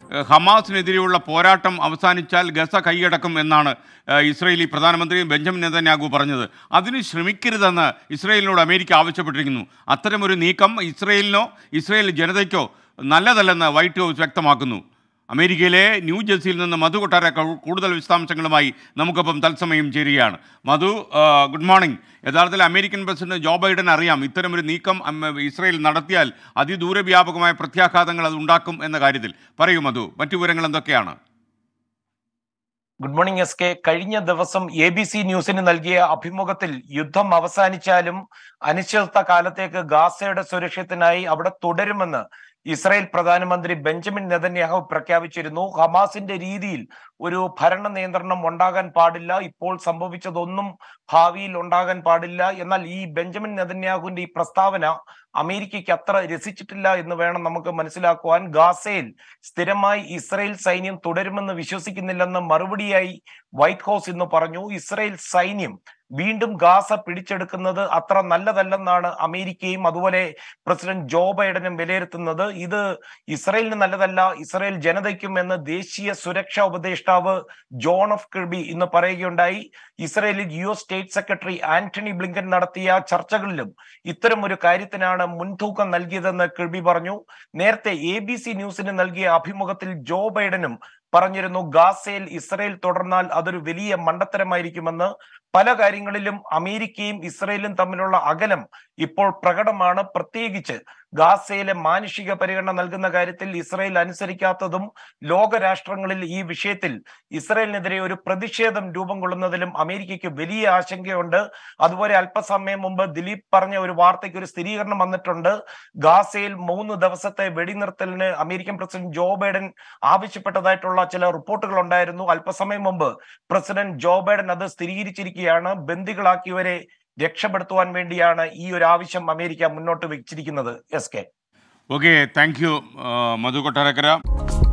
ഏഹ്, ഹമാസിനെതിരെയുള്ള പോരാട്ടം അവസാനിച്ചാൽ ഗസ കൈയടക്കും എന്നാണ് ഏഹ്, ഇസ്രയേലി പ്രധാനമന്ത്രി ബെഞ്ചമിൻ നെതന്യാഹു പറഞ്ഞത് അതിന് ശ്രമിക്കരുതെന്ന് ഇസ്രയേലിനോട് അമേരിക്ക ആവശ്യപ്പെട്ടിരിക്കുന്നു അത്തരമൊരു നീക്കം ഇസ്രയേലിനോ ഇസ്രയേൽ ജനതയ്ക്കോ നല്ലതല്ലെന്ന് വൈറ്റ് ഹൗസ് വ്യക്തമാക്കുന്നു അമേരിക്കയിലെ ന്യൂ ജേഴ്സിയിൽ നിന്ന് മധു കൊട്ടാര കൂ- കൂടുതൽ വിശദാംശങ്ങളുമായി നമുക്കൊപ്പം തത്സമയം ചേരുകയാണ് മധു ആ, ഗുഡ് മോർണിംഗ് യഥാർത്ഥത്തിൽ അമേരിക്കൻ പ്രസിഡന്റ് ജോ ബൈഡൻ അറിയാം ഇത്തരമൊരു നീക്കം അം- ഇസ്രയേൽ നടത്തിയാൽ അതിദൂരവ്യാപകമായ പ്രത്യാഘാതങ്ങൾ അത് ഉണ്ടാക്കും എന്ന കാര്യത്തിൽ പറയൂ മധു മറ്റു വിവരങ്ങൾ എന്തൊക്കെയാണ് ഗുഡ് മോർണിംഗ് എസ് കെ കഴിഞ്ഞ ദിവസം എ ബി സി ന്യൂസിന് നൽകിയ അഭിമുഖത്തിൽ യുദ്ധം അവസാനിച്ചാലും അനിശ്ചിത കാലത്തേക്ക് ഗാസയുടെ സുരക്ഷത്തിനായി അവിടെ തുടരുമെന്ന് ഇസ്രായേൽ പ്രധാനമന്ത്രി ബെഞ്ചമിൻ നെതന്യാഹു പ്രഖ്യാപിച്ചിരുന്നു ഹമാസിന്റെ രീതിയിൽ ഒരു ഭരണ നിയന്ത്രണം ഉണ്ടാകാൻ പാടില്ല ഇപ്പോൾ സംഭവിച്ചതൊന്നും ഭാവിയിൽ ഉണ്ടാകാൻ പാടില്ല എന്നാൽ ഈ ബെഞ്ചമിൻ നെതന്യാഹുവിന്റെ ഈ പ്രസ്താവന അമേരിക്കയ്ക്ക് അത്ര രസിച്ചിട്ടില്ല എന്ന് വേണം നമുക്ക് മനസ്സിലാക്കുവാൻ ഗാസയിൽ സ്ഥിരമായി ഇസ്രായേൽ സൈന്യം തുടരുമെന്ന് വിശ്വസിക്കുന്നില്ലെന്ന് മറുപടിയായി വൈറ്റ് ഹൗസ് ഇന്ന് പറഞ്ഞു ഇസ്രായേൽ സൈന്യം വീണ്ടും ഗാസ പിടിച്ചെടുക്കുന്നത് അത്ര നല്ലതല്ലെന്നാണ് അമേരിക്കയും അതുപോലെ പ്രസിഡന്റ് ജോ ബൈഡനും വിലയിരുത്തുന്നത് ഇത് ഇസ്രായേലിന് നല്ലതല്ല ഇസ്രായേൽ ജനതയ്ക്കും എന്ന് ദേശീയ സുരക്ഷാ ഉപദേഷ്ടാവ് ജോൺ ഓഫ് കിർബി ഇന്ന് പറയുകയുണ്ടായി ഇസ്രായേലിൽ U S state secretary Antony Blinken നടത്തിയ ചർച്ചകളിലും ഇത്തരം ഒരു കാര്യത്തിനാണ് മുൻതൂക്കം നൽകിയതെന്ന് കിർബി പറഞ്ഞു നേരത്തെ എ ബി സി ന്യൂസിന് നൽകിയ അഭിമുഖത്തിൽ ജോ ബൈഡനും പറഞ്ഞിരുന്നു ഗാസയിൽ ഇസ്രയേൽ തുടർന്നാൽ അതൊരു വലിയ മണ്ടത്തരമായിരിക്കുമെന്ന് പല കാര്യങ്ങളിലും അമേരിക്കയും ഇസ്രയേലും തമ്മിലുള്ള അകലം ഇപ്പോൾ പ്രകടമാണ് പ്രത്യേകിച്ച് ഗാസയിലെ മാനുഷിക പരിഗണന നൽകുന്ന കാര്യത്തിൽ ഇസ്രയേൽ അനുസരിക്കാത്തതും ലോകരാഷ്ട്രങ്ങളിൽ ഈ വിഷയത്തിൽ ഇസ്രയേലിനെതിരെ ഒരു പ്രതിഷേധം രൂപം കൊള്ളുന്നതിലും അമേരിക്കയ്ക്ക് വലിയ ആശങ്കയുണ്ട് അതുപോലെ അല്പസമയം മുമ്പ് ദിലീപ് പറഞ്ഞ ഒരു വാർത്തയ്ക്ക് ഒരു സ്ഥിരീകരണം വന്നിട്ടുണ്ട് ഗാസയിൽ മൂന്ന് ദിവസത്തെ വെടിനിർത്തലിന് അമേരിക്കൻ പ്രസിഡന്റ് ജോ ബൈഡൻ ആവശ്യപ്പെട്ടതായിട്ടുള്ള ചില റിപ്പോർട്ടുകൾ ഉണ്ടായിരുന്നു അല്പസമയം മുമ്പ് പ്രസിഡന്റ് ജോ ബൈഡൻ അത് സ്ഥിരീകരിച്ചിരിക്കുകയാണ് ബന്ദികളാക്കിയവരെ രക്ഷപ്പെടുത്തുവാൻ വേണ്ടിയാണ് ഈ ഒരു ആവശ്യം അമേരിക്ക മുന്നോട്ട് വെച്ചിരിക്കുന്നത് എസ് കെ okay thank you Madhu Kottarakkara